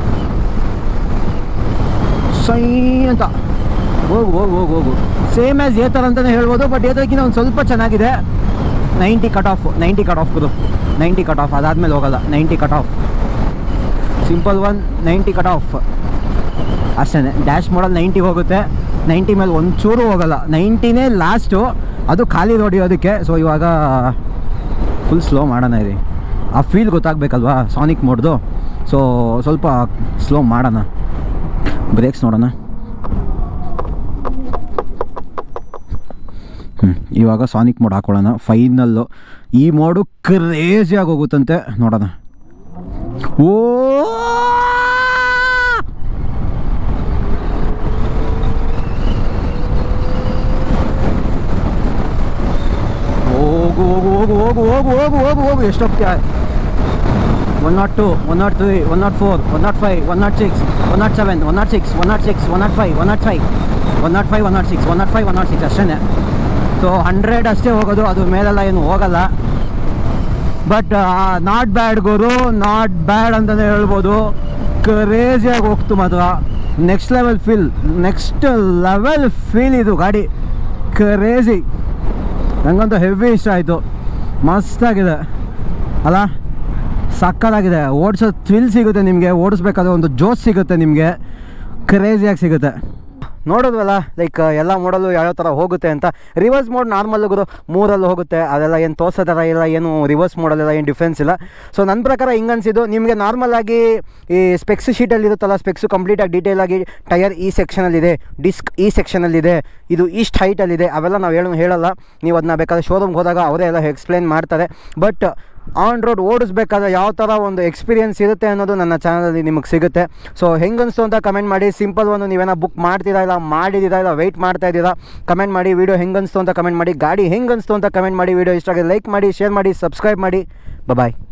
ಸೈ ಅಂತ ಹೋಗು ಹೋಗು ಹೋಗು ಹೋಗು ಸೇಮ್ ಆ್ಯಸ್ ಏ ಥರ ಅಂತಲೇ ಹೇಳ್ಬೋದು ಬಟ್ ಏತಕ್ಕಿಂತ ಒಂದು ಸ್ವಲ್ಪ ಚೆನ್ನಾಗಿದೆ ninety cut off ninety cut off ಕುದು ನೈಂಟಿ ಕಟ್ ಆಫ್ ಅದಾದಮೇಲೆ ಹೋಗಲ್ಲ ninety cut off simple one ninety cut off ಅಷ್ಟೇ ಡ್ಯಾಶ್ ಮಾಡಲ್ ನೈಂಟಿಗೆ ಹೋಗುತ್ತೆ ನೈಂಟಿ ಮೇಲೆ ಒಂಚೂರು ಹೋಗಲ್ಲ ನೈಂಟಿನೇ ಲಾಸ್ಟು ಅದು ಖಾಲಿ ಹೊಡಿಯೋದಕ್ಕೆ ಸೊ ಇವಾಗ ಫುಲ್ ಸ್ಲೋ ಮಾಡೋಣ ಇರಿ ಆ ಫೀಲ್ ಗೊತ್ತಾಗಬೇಕಲ್ವಾ ಸಾನಿಕ್ ಮೋಡ್ದು ಸೊ ಸ್ವಲ್ಪ ಸ್ಲೋ ಮಾಡೋಣ ಬ್ರೇಕ್ಸ್ ನೋಡೋಣ ಹ್ಞೂ ಇವಾಗ ಸಾನಿಕ್ ಮೋಡ್ ಹಾಕೊಳ್ಳೋಣ ಫೈನಲ್ಲು ಈ ಮೋಡು ಕ್ರೇಜಿಯಾಗಿ ಹೋಗುತ್ತಂತೆ ನೋಡೋಣ ಓ ಹೋಗು ಹೋಗು ಹೋಗು ಹೋಗು ಹೋಗು ಹೋಗು ಹೋಗು ಹೋಗು ಎಷ್ಟು ಹೋಗ್ತೀಯ one nought two one nought three one nought four one nought five one nought six one nought seven one nought six one nought six one nought five one nought five one nought five one nought six one nought five one nought six ಅಷ್ಟೇ ಸೊ ಹಂಡ್ರೆಡ್ ಅಷ್ಟೇ ಹೋಗೋದು ಅದು ಮೇಲೆಲ್ಲ ಏನು ಹೋಗಲ್ಲ ಬಟ್ ನಾಟ್ ಬ್ಯಾಡ್ ಗುರು ನಾಟ್ ಬ್ಯಾಡ್ ಅಂತಲೇ ಹೇಳ್ಬೋದು ಕ್ರೇಜಿಯಾಗಿ ಹೋಗ್ತು ಮಾತ್ರ next level feel next level feel ಇದು ಗಾಡಿ ಕ್ರೇಜಿ ನನಗಂತೂ ಹೆವಿ ಇಷ್ಟ ಆಯಿತು ಮಸ್ತಾಗಿದೆ ಅಲ್ಲ ಸಕ್ಕತ್ತಾಗಿದೆ ಓಡಿಸೋ ಥ್ರಿಲ್ ಸಿಗುತ್ತೆ ನಿಮಗೆ ಓಡಿಸ್ಬೇಕಾದ್ರೆ ಒಂದು ಜೋಶ್ ಸಿಗುತ್ತೆ ನಿಮಗೆ ಕ್ರೇಜಿಯಾಗಿ ಸಿಗುತ್ತೆ ನೋಡೋದ್ವಲ್ಲ ಲೈಕ್ ಎಲ್ಲ ಮಾಡಲು ಯಾವ್ಯಾವ ಥರ ಹೋಗುತ್ತೆ ಅಂತ ರಿವರ್ಸ್ ಮೋಡ್ ನಾರ್ಮಲ್ ಗುರು ಮೂರಲ್ಲಿ ಹೋಗುತ್ತೆ ಅದೆಲ್ಲ ಏನು ತೋರ್ಸೋ ಥರ ಇಲ್ಲ ಏನು ರಿವರ್ಸ್ ಮೋಡಲ್ಲೆಲ್ಲ ಏನು ಡಿಫ್ರೆನ್ಸ್ ಇಲ್ಲ ಸೊ ನನ್ನ ಪ್ರಕಾರ ಹಿಂಗೆ ಅನಿಸಿದ್ದು ನಿಮಗೆ ನಾರ್ಮಲ್ ಆಗಿ ಈ ಸ್ಪೆಕ್ಸ್ ಶೀಟಲ್ಲಿ ಇರುತ್ತಲ್ಲ ಸ್ಪೆಕ್ಸು ಕಂಪ್ಲೀಟಾಗಿ ಡೀಟೇಲ್ ಆಗಿ ಟೈರ್ ಈ ಸೆಕ್ಷನಲ್ಲಿದೆ ಡಿಸ್ಕ್ ಈ ಸೆಕ್ಷನಲ್ಲಿದೆ ಇದು ಇಷ್ಟು ಹೈಟಲ್ಲಿದೆ ಅವೆಲ್ಲ ನಾವು ಹೇಳೋ ಹೇಳಲ್ಲ ನೀವು ಅದನ್ನ ಬೇಕಾದ್ರೆ ಶೋರೂಮ್ಗೆ ಹೋದಾಗ ಅವರೇ ಎಲ್ಲ ಎಕ್ಸ್ಪ್ಲೇನ್ ಮಾಡ್ತಾರೆ ಬಟ್ ಆನ್ ರೋಡ್ ಓಡಿಸ್ಬೇಕಾದ್ರೆ ಯಾವ ಥರ ಒಂದು ಎಕ್ಸ್ಪೀರಿಯನ್ಸ್ ಇರುತ್ತೆ ಅನ್ನೋದು ನನ್ನ ಚಾನಲಲ್ಲಿ ನಿಮಗೆ ಸಿಗುತ್ತೆ ಸೊ ಹೆಂಗನ್ಸ್ತು ಅಂತ ಕಮೆಂಟ್ ಮಾಡಿ ಸಿಂಪಲ್ ಒಂದು ನೀವೇನೋ ಬುಕ್ ಮಾಡ್ತೀರಾ ಇಲ್ಲ ಮಾಡಿದ್ದೀರಾ ಇಲ್ಲ ವೆಯ್ಟ್ ಮಾಡ್ತಾ ಇದ್ದೀರಾ ಕಮೆಂಟ್ ಮಾಡಿ ವೀಡಿಯೋ ಹೆಂಗನ್ಸ್ತು ಅಂತ ಕಮೆಂಟ್ ಮಾಡಿ ಗಾಡಿ ಹೆಂಗನ್ಸ್ತು ಅಂತ ಕಮೆಂಟ್ ಮಾಡಿ ವೀಡಿಯೋ ಇಷ್ಟ ಆಗಿದೆ ಲೈಕ್ ಮಾಡಿ ಶೇರ್ ಮಾಡಿ ಸಬ್ಸ್ಕ್ರೈಬ್ ಮಾಡಿ ಬಾಯ್